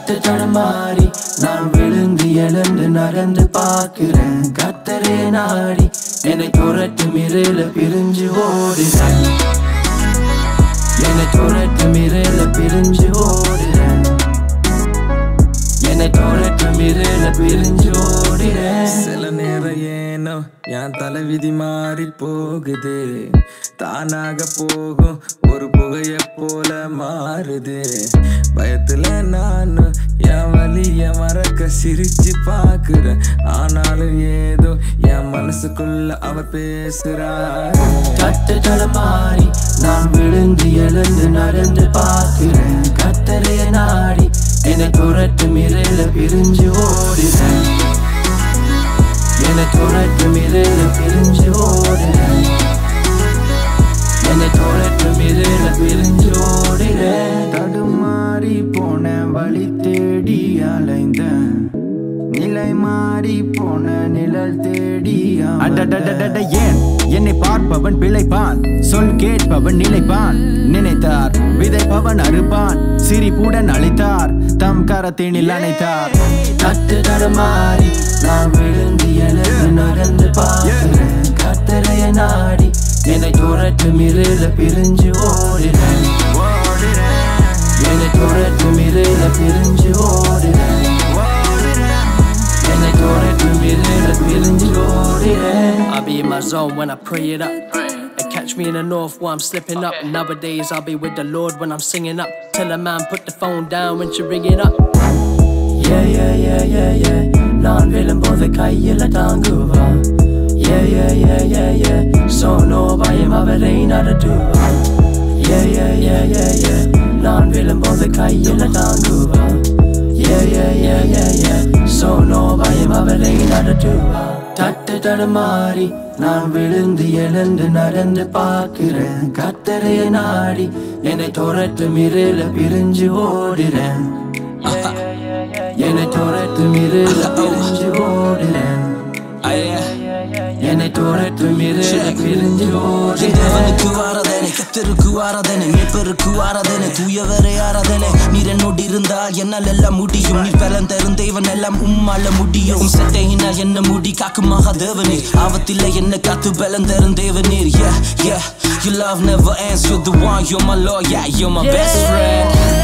தட்டு தடுமாறி நான் விழுந்து எழுந்து நடந்து பார்க்கிறேன் கத்தரே நாடி என்னை துரட்டும் இருள பிரிஞ்சு ஓடுறேன் என்னை துரட்டும் இருள பிரிஞ்சு ஓடுறேன் என்னை துரட்டும் இருள பிரிஞ்சு ஓடுறேன் சில நேரம் ஏனோ என் தலைவிதி மாறி போகுது தானாக போகும் ஒரு புகைய போல மாறுது பயத்துல நான் என் வலிய மறக்க சிரிச்சு பாக்குறேன் ஆனாலும் ஏதோ என் மனசுக்குள்ள அவ பேசுறாரு தட்டு தடுமாறி நான் விழுந்து எழுந்து நடந்து பார்க்கிறேன் கத்தரைய நாடி என்னை துரட்டும் இருள பிரிஞ்சு ஓடுறேன் என்னை துரட்டும் இருள பிரிஞ்சு ஓடுறேன் என்னை துரட்டும் இருள பிரிஞ்சு ஓடுறேன் தடுமாறி போன வழி தேடி அலைந்தேன் நிலை மாறி போன நிழல் தேடி அடடடடட ஏன் என்னை பார்ப்பவன் பிழைப்பான் சொல் கேட்பவன் நிலைப்பான் நினைத்தார் விதைப்பவன் அறுப்பான் சிரிப்புடன் அழைத்தார் தம் கரத்தினில் அணைத்தார் தட்டு தடுமாறி நான் விழுந்து எழுந்து நடந்து பார்க்கிறேன் கத்தரைய நாடி என்னை துரட்டும் இருள பிரிஞ்சு ஓடுறேன் என்னை துரட்டும் இருள பிரிஞ்சு ஓடுறேன் என்னை துரட்டும் இருள பிரிஞ்சு ஓடுறேன் I'll be in my zone when I pray it up. And catch me in the north while I'm slipping up. And nowadays I'll be with the Lord when I'm singing up. Tell a man put the phone down when you ring it up. Yeah, yeah, yeah, yeah, yeah. நான் விழும்போது கையில தாங்குவா Yeah, yeah, yeah, yeah, yeah. சோனோ பயம் அவரை நடத்துவா Yeah, yeah, yeah, yeah, yeah. நான் விழும்போது கையில தாங்குவா Yeah, yeah, yeah, yeah, yeah. சோனோ பயம் அவரை நடத்துவா தட்டு தடுமாறி நான் விழுந்து எழுந்து நடந்து பார்க்கிறேன் கத்தரைய நாடி என்னை துரட்டும் இருள பிரிஞ்சு ஓடுறேன் என்னை துரட்டும் இருள பிரிஞ்சு ஓடுறேன் என்னை துரட்டும் இருள பிரிஞ்சு ஓடுறேன் தேவனுக்கு ஆராதனை கத்தருக்கு ஆராதனை மேய்ப்பருக்கு ஆராதனை தூயவரே ஆராதனை நீர் என்னோடு இருந்தால் என்னால் எல்லாம் முடியும் நீ பலன் தரும் தேவன் எல்லாம் உம்மால முடியும் உம் சட்டையினால் என்ன முடி காக்கும் மகா தேவனே ஆபத்தில் என்ன காத்து பலன் தரும் தேவனீர் yeah yeah your love never ends you're the one you're my lord yeah you're my best friend